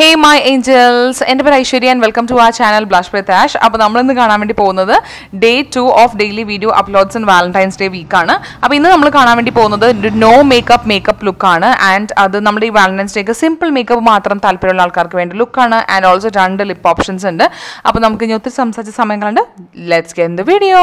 hey my angels എൻ്റെ പേര് Aishwarya and welcome to ആ ചാനൽ ബ്ലഷ് പ്രതാഷ് അപ്പോൾ നമ്മളിന്ന് കാണാൻ വേണ്ടി പോകുന്നത് day two of daily video uploads in Valentine's day വീക്കാണ് അപ്പോൾ ഇന്ന് നമ്മൾ കാണാൻ വേണ്ടി പോകുന്നത് നോ മേക്കപ്പ് മേക്കപ്പ് ലുക്കാണ് ആൻഡ് അത് നമ്മുടെ ഈ വാലന്റൈൻസ് ഡേക്ക് സിമ്പിൾ മേക്കപ്പ് മാത്രം താല്പര്യമുള്ള ആൾക്കാർക്ക് വേണ്ടി ലുക്കാണ് ആൻഡ് ഓൾസോ രണ്ട് ലിപ്പ് ഓപ്ഷൻസ് ഉണ്ട് അപ്പോൾ നമുക്ക് ഇനി ഒത്തിരി സംസാരിച്ച സമയങ്ങളുണ്ട് let's get the video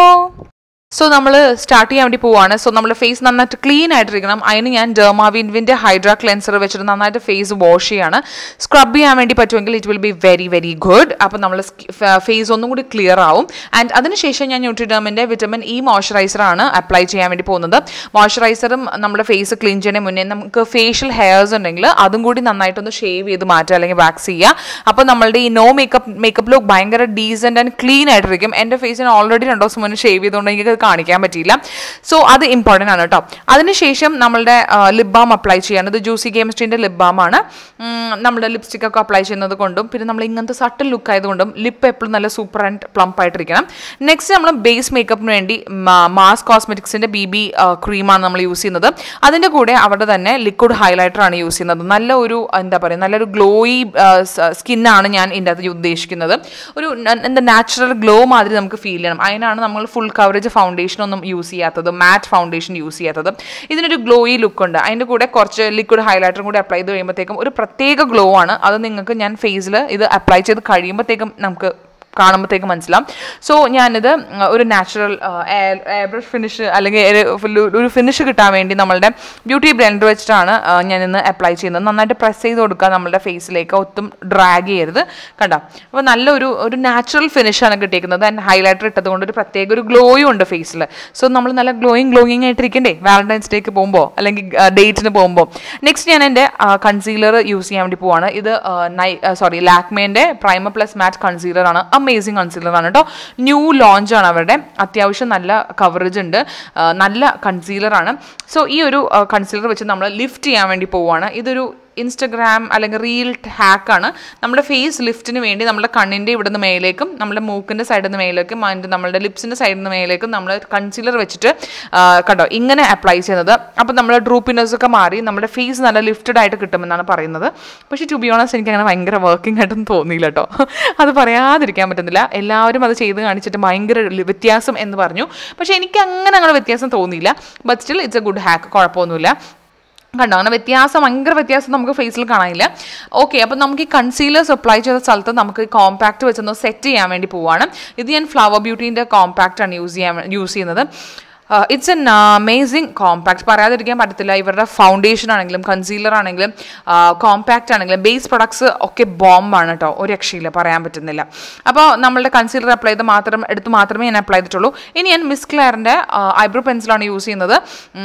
so നമ്മൾ സ്റ്റാർട്ട് ചെയ്യാൻ വേണ്ടി പോവാണ് സോ നമ്മുടെ ഫേസ് നന്നായിട്ട് ക്ലീൻ ആയിട്ടിരിക്കണം അതിന് ഞാൻ ഡെർമാവിൻവിൻ്റെ ഹൈഡ്രാ ക്ലെൻസർ വെച്ചിട്ട് നന്നായിട്ട് ഫേസ് വാഷ് ചെയ്യാണ് സ്ക്രബ് ചെയ്യാൻ വേണ്ടി പറ്റുമെങ്കിൽ it will be very very good അപ്പോൾ നമ്മൾ ഫേസ് ഒന്നും കൂടി ക്ലിയർ ആവും ആൻഡ് അതിനുശേഷം ഞാൻ ന്യൂട്രിഡേമിൻ്റെ വിറ്റമിൻ ഇ മോയ്സ്ചറൈസറാണ് അപ്ലൈ ചെയ്യാൻ വേണ്ടി പോകുന്നത് മോയ്സ്ചറൈസറും നമ്മുടെ ഫേസ് ക്ലീൻ ചെയ്യുന്നതിന് മുന്നേ നമുക്ക് ഫേഷ്യൽ ഹെയർസ് ഉണ്ടെങ്കിൽ അതും കൂടി നന്നായിട്ടൊന്ന് ഷേവ് ചെയ്ത് മാറ്റുക അല്ലെങ്കിൽ വാക്സ് ചെയ്യുക അപ്പോൾ നമ്മളുടെ ഈ നോ മേക്കപ്പ് മേക്കപ്പ് ലുക്ക് ഭയങ്കര ഡീസൻറ്റ് ആൻഡ് ക്ലീൻ ആയിട്ടിരിക്കും എൻ്റെ ഫേസിന് ഓൾറെഡി രണ്ടു ദിവസം മുന്നേ ഷേവ് ചെയ്തുകൊണ്ട് എനിക്ക് കാണിക്കാൻ പറ്റിയില്ല സോ അത് ഇമ്പോർട്ടൻ്റ് ആണ് കേട്ടോ അതിനുശേഷം നമ്മളുടെ ലിപ് ബാം അപ്ലൈ ചെയ്യാണ് ഇത് ജ്യൂസി കെമിസ്ട്രീൻ്റെ ലിപ് ബാമാണ് നമ്മുടെ ലിപ്സ്റ്റിക് ഒക്കെ അപ്ലൈ ചെയ്യുന്നത് കൊണ്ടും പിന്നെ നമ്മൾ ഇങ്ങനത്തെ സട്ടിൽ ലുക്ക് ആയതുകൊണ്ടും ലിപ്പ് എപ്പോഴും നല്ല സൂപ്പർ ആൻഡ് പ്ലംപ് ആയിട്ടിരിക്കണം നെക്സ്റ്റ് നമ്മൾ ബേസ് മേക്കപ്പിന് വേണ്ടി മാസ് കോസ്മെറ്റിക്സിൻ്റെ ബി ബി ക്രീമാണ് നമ്മൾ യൂസ് ചെയ്യുന്നത് അതിൻ്റെ കൂടെ അവിടെ തന്നെ ലിക്വിഡ് ഹൈലൈറ്റർ ആണ് യൂസ് ചെയ്യുന്നത് നല്ല ഒരു എന്താ പറയുക നല്ലൊരു ഗ്ലോയി സ്കിന്നാണ് ഞാൻ ഇതിൻ്റെ അകത്ത് ഉദ്ദേശിക്കുന്നത് ഒരു എന്താ നാച്ചുറൽ ഗ്ലോ മാതിരി നമുക്ക് ഫീൽ ചെയ്യണം അതിനാണ് നമ്മൾ ഫുൾ കവറേജ് ഫൗണ്ടേഷൻ ഒന്നും യൂസ് ചെയ്യാത്തത് മാറ്റ് ഫൗണ്ടേഷൻ യൂസ് ചെയ്യാത്തത് ഇതിനൊരു ഗ്ലോയി ലുക്ക് ഉണ്ട് അതിൻ്റെ കൂടെ കുറച്ച് ലിക്വിഡ് ഹൈലൈറ്ററും കൂടി അപ്ലൈ ചെയ്ത് കഴിയുമ്പോഴത്തേക്കും ഒരു പ്രത്യേക ഗ്ലോ ആണ് അത് നിങ്ങൾക്ക് ഞാൻ ഫേസിൽ ഇത് അപ്ലൈ ചെയ്ത് കഴിയുമ്പോഴത്തേക്കും നമുക്ക് കാണുമ്പോഴത്തേക്ക് മനസ്സിലാവും സോ ഞാനിത് ഒരു നാച്ചുറൽ എയർ ബ്രഷ് ഫിനിഷ് അല്ലെങ്കിൽ ഒരു ഫിനിഷ് കിട്ടാൻ വേണ്ടി നമ്മളുടെ ബ്യൂട്ടി ബ്ലെൻഡർ വെച്ചിട്ടാണ് ഞാനിന്ന് അപ്ലൈ ചെയ്യുന്നത് നന്നായിട്ട് പ്രസ് ചെയ്ത് കൊടുക്കുക നമ്മളുടെ ഫേസിലേക്ക് ഒത്തും ഡ്രാഗ് ചെയ്യരുത് കണ്ടോ അപ്പോൾ നല്ലൊരു ഒരു നാച്ചുറൽ ഫിനിഷാണ് കിട്ടിയിരിക്കുന്നത് ആൻഡ് ഹൈലൈറ്റർ ഇട്ടത് കൊണ്ട് ഒരു പ്രത്യേക ഒരു ഗ്ലോയും ഉണ്ട് ഫേസിൽ സോ നമ്മൾ നല്ല ഗ്ലോയിങ് ഗ്ലോയിങ് ആയിട്ടിരിക്കണ്ടേ വാലന്റൈൻസ് ഡേക്ക് പോകുമ്പോൾ അല്ലെങ്കിൽ ഡേറ്റിന് പോകുമ്പോൾ നെക്സ്റ്റ് ഞാൻ എൻ്റെ കൺസീലർ യൂസ് ചെയ്യാൻ വേണ്ടി പോവാണ് ഇത് നൈ സോറി ലാക്മേൻ്റെ പ്രൈമർ പ്ലസ് മാറ്റ് കൺസീലർ ആണ് അമേസിങ് കൺസീലർ ആണ് കേട്ടോ ന്യൂ ലോഞ്ച് ആണ് അവരുടെ അത്യാവശ്യം നല്ല കവറേജ് ഉണ്ട് നല്ല കൺസീലർ ആണ് സോ ഈ ഒരു കൺസീലർ വെച്ച് നമ്മൾ ലിഫ്റ്റ് ചെയ്യാൻ വേണ്ടി പോവുകയാണ് ഇതൊരു ഇൻസ്റ്റഗ്രാം അല്ലെങ്കിൽ റീൽ ഹാക്കാണ് നമ്മുടെ ഫേസ് ലിഫ്റ്റിന് വേണ്ടി നമ്മുടെ കണ്ണിൻ്റെ ഇവിടെ നിന്ന് മേലേക്കും നമ്മുടെ മൂക്കിൻ്റെ സൈഡിൽ നിന്ന് മേലേക്കും അതിൻ്റെ നമ്മുടെ ലിപ്സിൻ്റെ സൈഡിൽ നിന്ന് മേലേക്കും നമ്മൾ കൺസീലർ വെച്ചിട്ട് കണ്ടോ ഇങ്ങനെ അപ്ലൈ ചെയ്യുന്നത് അപ്പോൾ നമ്മുടെ ഡ്രൂപ്പിനെസ് ഒക്കെ മാറി നമ്മുടെ ഫേസ് നല്ല ലിഫ്റ്റഡ് ആയിട്ട് കിട്ടുമെന്നാണ് പറയുന്നത് പക്ഷേ ടു ബി ഓണസ് എനിക്ക് അങ്ങനെ ഭയങ്കര വർക്കിംഗ് ആയിട്ടൊന്നും തോന്നിയില്ല കേട്ടോ അത് പറയാതിരിക്കാൻ പറ്റുന്നില്ല എല്ലാവരും അത് ചെയ്ത് കാണിച്ചിട്ട് ഭയങ്കര വ്യത്യാസം എന്ന് പറഞ്ഞു പക്ഷേ എനിക്ക് അങ്ങനെ അങ്ങനെ വ്യത്യാസം തോന്നിയില്ല but still it's a good hack കുഴപ്പമൊന്നുമില്ല കണ്ടോ അങ്ങനെ വ്യത്യാസം ഭയങ്കര വ്യത്യാസം നമുക്ക് ഫേസിൽ കാണാനില്ല ഓക്കെ അപ്പം നമുക്ക് ഈ കൺസീലേഴ്സ് അപ്ലൈ ചെയ്ത സ്ഥലത്ത് നമുക്ക് കോമ്പാക്റ്റ് വെച്ചൊന്ന് സെറ്റ് ചെയ്യാൻ വേണ്ടി പോവാണ് ഇത് ഞാൻ ഫ്ലവർ ബ്യൂട്ടീൻ്റെ കോമ്പാക്റ്റ് ആണ് യൂസ് ചെയ്യാൻ യൂസ് ചെയ്യുന്നത് ഇറ്റ്സ് എൻ അമേസിങ് കോമ്പാക്ട് പറയാതിരിക്കാൻ പറ്റത്തില്ല ഇവരുടെ ഫൗണ്ടേഷൻ ആണെങ്കിലും കൺസീലർ ആണെങ്കിലും കോമ്പാക്റ്റ് ആണെങ്കിലും ബേസ് പ്രൊഡക്ട്സ് ഒക്കെ ബോംബാണ് കേട്ടോ ഒരു രക്ഷയില്ല പറയാൻ പറ്റുന്നില്ല അപ്പോൾ നമ്മളുടെ കൺസീലർ അപ്ലൈ ചെയ്ത് മാത്രം എടുത്ത് മാത്രമേ ഞാൻ അപ്ലൈ ചെയ്തിട്ടുള്ളൂ ഇനി ഞാൻ മിസ് ക്ലെയറിൻ്റെ ഐബ്രോ പെൻസിലാണ് യൂസ് ചെയ്യുന്നത്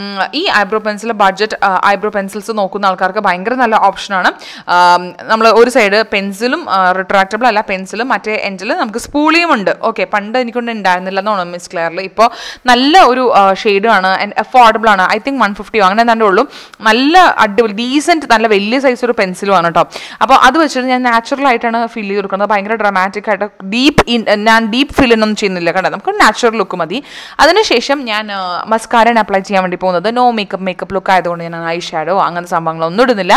ഈ eyebrow pencil budget eyebrow pencils നോക്കുന്ന ആൾക്കാർക്ക് ഭയങ്കര നല്ല ഓപ്ഷനാണ് നമ്മൾ ഒരു സൈഡ് പെൻസിലും റിട്രാക്റ്റബിൾ അല്ല പെൻസിലും മറ്റേ എൻഡിൽ നമുക്ക് സ്പൂളിയും ഉണ്ട് ഓക്കെ പണ്ട് എനിക്കൊണ്ട് ഉണ്ടായിരുന്നില്ല എന്നാണ് മിസ് ക്ലെയറിൽ ഇപ്പോൾ നല്ല ഒരു ഷെയ്ഡാണ് ആൻഡ് അഫോർഡബിൾ ആണ് ഐ തിങ്ക് വൺ ഫിഫ്റ്റിയോ അങ്ങനെ തന്നെ ഉള്ളൂ നല്ല അടിപൊളി ഡീസൻറ്റ് നല്ല വലിയ സൈസ് ഒരു പെൻസിലുമാണ് കേട്ടോ അപ്പോൾ അത് വെച്ചിട്ട് ഞാൻ നാച്ചുറൽ ആയിട്ടാണ് ഫിൽ ചെയ്ത് കൊടുക്കുന്നത് ഭയങ്കര ഡ്രമാറ്റിക് ആയിട്ട് ഡീപ്പ് ഇൻ ഞാൻ ഡീപ്പ് ഫില്ലൊന്നും ചെയ്യുന്നില്ല കണ്ടോ നമുക്ക് നാച്ചുറൽ ലുക്ക് മതി അതിനുശേഷം ഞാൻ മസ്കാരാണ് അപ്ലൈ ചെയ്യാൻ വേണ്ടി പോകുന്നത് നോ മേക്കപ്പ് മേക്കപ്പ് ലുക്ക് ആയതുകൊണ്ട് ഞാൻ ഐ ഷാഡോ അങ്ങനത്തെ സംഭവങ്ങളൊന്നും ഇടുന്നില്ല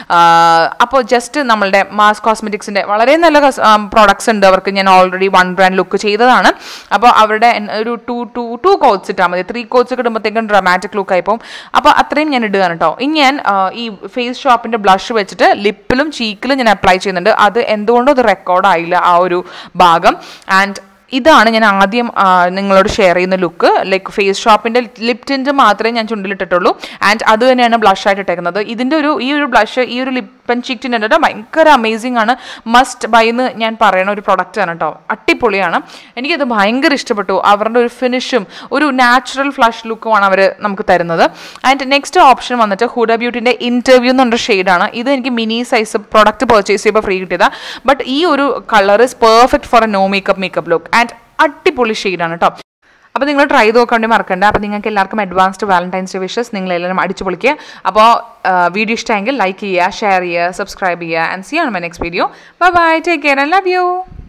അപ്പോൾ ജസ്റ്റ് നമ്മളുടെ മാസ് കോസ്മെറ്റിക്സിൻ്റെ വളരെ നല്ല പ്രോഡക്ട്സ് ഉണ്ട് അവർക്ക് ഞാൻ ഓൾറെഡി വൺ ബ്രാൻഡ് ലുക്ക് ചെയ്തതാണ് അപ്പോൾ അവരുടെ ഒരു ടു ടു ടു കോട്ട്സ് ഇട്ടാൽ മതി ത്രീ കോട്ട്സ് ഒക്കെ ഇടുമ്പോഴത്തേക്കും ഡ്രമാറ്റിക് ലുക്ക് ആയിപ്പോൾ അപ്പോൾ അത്രയും ഞാൻ ഇടുകയാണ് കേട്ടോ ഇനി ഞാൻ ഈ ഫേസ് ഷോപ്പിൻ്റെ ബ്ലഷ് വെച്ചിട്ട് ലിപ്പിലും ചീക്കിലും ഞാൻ അപ്ലൈ ചെയ്യുന്നുണ്ട് അത് എന്തുകൊണ്ടും അത് റെക്കോർഡ് ആയില്ല ആ ഒരു ഭാഗം ആൻഡ് ഇതാണ് ഞാൻ ആദ്യം നിങ്ങളോട് ഷെയർ ചെയ്യുന്ന ലുക്ക് ലൈക്ക് ഫേസ് ഷോപ്പിൻ്റെ ലിപ് ടിൻറ്റ് മാത്രമേ ഞാൻ ചുണ്ടിലിട്ടിട്ടുള്ളൂ ആൻഡ് അത് തന്നെയാണ് ബ്ലഷ് ആയിട്ട് ഇട്ടേക്കുന്നത് ഇതിൻ്റെ ഒരു ഈ ഒരു ബ്ലഷ് ഈ ഒരു ലിപ്പ് ആൻഡ് ചീക്ക് ടിൻ്റെ ഭയങ്കര അമേസിംഗ് ആണ് മസ്റ്റ് ബൈ എന്ന് ഞാൻ പറയുന്ന ഒരു പ്രൊഡക്റ്റ് ആണ് കേട്ടോ അടിപൊളിയാണ് എനിക്കത് ഭയങ്കര ഇഷ്ടപ്പെട്ടു അവരുടെ ഒരു ഫിനിഷും ഒരു നാച്ചുറൽ ഫ്ലഷ് ലുക്കുമാണ് അവർ നമുക്ക് തരുന്നത് ആൻഡ് നെക്സ്റ്റ് ഓപ്ഷൻ വന്നിട്ട് ഹുഡ ബ്യൂട്ടിൻ്റെ ഇൻ്റർവ്യൂ എന്നുള്ള ഷെയ്ഡാണ് ഇത് എനിക്ക് മിനി സൈസ് പ്രൊഡക്റ്റ് പർച്ചേസ് ചെയ്യുമ്പോൾ ഫ്രീ കിട്ടിയതാണ് ബട്ട് ഈ ഒരു colour is perfect for a no makeup makeup look and അടിപൊളി ഷെയ്ഡാണ് കേട്ടോ അപ്പോൾ നിങ്ങൾ ട്രൈ ചെയ്ത് നോക്കാൻ വേണ്ടി മറക്കണ്ട അപ്പോൾ നിങ്ങൾക്ക് എല്ലാവർക്കും അഡ്വാൻസ്ഡ് വാലന്റൈൻസ് ഡേ വിഷസ് നിങ്ങൾ എല്ലാവരും അടിച്ചു പൊളിക്കുക അപ്പോൾ വീഡിയോ ഇഷ്ടമെങ്കിൽ ലൈക്ക് ചെയ്യുക ഷെയർ ചെയ്യുക സബ്സ്ക്രൈബ് ചെയ്യുക and see on my next video bye bye take care I love U